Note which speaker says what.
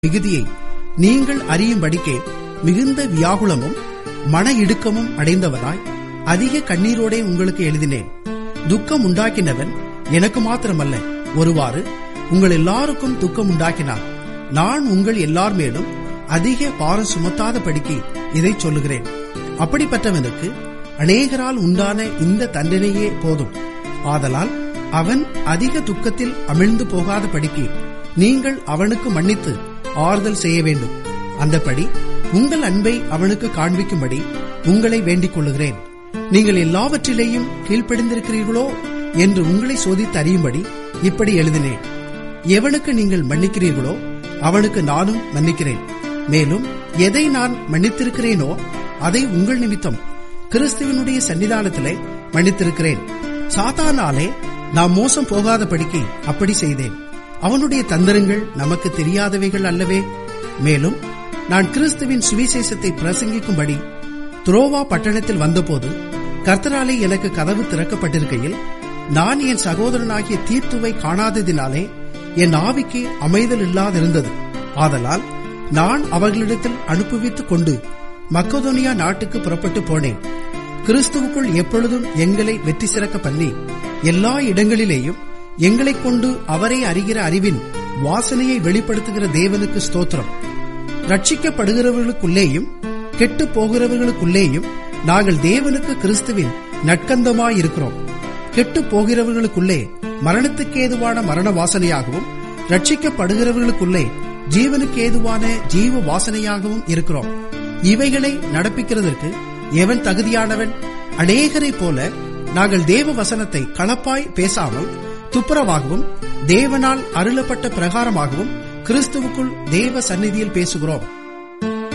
Speaker 1: மிகுதியை நீங்கள் அறியும்படிக்கே மிகுந்த வியாகுலமும் மன இடுக்கமும் அடைந்தவராய் அதிக கண்ணீரோடே உங்களுக்கு எழுதினேன் துக்கம் உண்டாக்கினவன் எனக்கு மாத்திரமல்ல ஒருவாறு உங்கள் எல்லாருக்கும் துக்கம் உண்டாக்கினார் நான் உங்கள் எல்லார் மேலும் அதிக பாரம் சுமத்தாத படிக்கு இதை சொல்லுகிறேன் அப்படிப்பட்டவனுக்கு அநேகரால் உண்டான இந்த தண்டனையே போதும் ஆதலால் அவன் அதிக துக்கத்தில் அமிழ்ந்து போகாத படிக்கு நீங்கள் அவனுக்கு மன்னித்து ஆறுதல் செய்ய வேண்டும் அந்தபடி உங்கள் அன்பை அவனுக்கு காண்பிக்கும்படி உங்களை வேண்டிக் கொள்ளுகிறேன் நீங்கள் எல்லாவற்றிலேயும் கீழ்ப்படிந்திருக்கிறீர்களோ என்று உங்களை சோதித்து அறியும்படி இப்படி எழுதினேன் எவனுக்கு நீங்கள் மன்னிக்கிறீர்களோ அவனுக்கு நானும் மன்னிக்கிறேன் மேலும் எதை நான் மன்னித்திருக்கிறேனோ அதை உங்கள் நிமித்தம் கிறிஸ்துவனுடைய சன்னிதானத்திலே மன்னித்திருக்கிறேன் சாத்தானாலே நாம் மோசம் போகாதபடிக்கு அப்படி செய்தேன் அவனுடைய தந்திரங்கள் நமக்கு தெரியாதவைகள் அல்லவே மேலும் நான் கிறிஸ்துவின் சுவிசேஷத்தை பிரசங்கிக்கும்படி துரோவா பட்டணத்தில் வந்தபோது கர்த்தராலே எனக்கு கதவு திறக்கப்பட்டிருக்கையில் நான் என் சகோதரனாகிய தீர்த்துவை காணாததினாலே என் ஆவிக்கு அமைதல் இல்லாதிருந்தது ஆதலால் நான் அவர்களிடத்தில் அனுப்புவித்துக் கொண்டு மக்கதோனியா நாட்டுக்கு புறப்பட்டு போனேன் கிறிஸ்துவுக்குள் எப்பொழுதும் எங்களை வெற்றி சிறக்க பண்ணி எல்லா இடங்களிலேயும் எங்களைக் கொண்டு அவரை அறிகிற அறிவின் வாசனையை வெளிப்படுத்துகிற தேவனுக்கு ஸ்தோத்திரம் ரட்சிக்கப்படுகிறவர்களுக்குள்ளேயும் கெட்டு போகிறவர்களுக்குள்ளேயும் நாங்கள் தேவனுக்கு கிறிஸ்துவின் நட்கந்தமாயிருக்கிறோம் கெட்டு போகிறவர்களுக்குள்ளே மரணத்துக்கு ஏதுவான மரண வாசனையாகவும் ரட்சிக்கப்படுகிறவர்களுக்குள்ளே ஜீவனுக்கு ஏதுவான ஜீவ வாசனையாகவும் இருக்கிறோம் இவைகளை நடப்பிக்கிறதற்கு எவன் தகுதியானவன் அநேகரைப் போல நாங்கள் தேவ வசனத்தை களப்பாய் பேசாமல் துப்புரவாகவும் தேவனால் அருளப்பட்ட பிரகாரமாகவும் கிறிஸ்துவுக்குள் தேவ சந்நிதியில் பேசுகிறோம்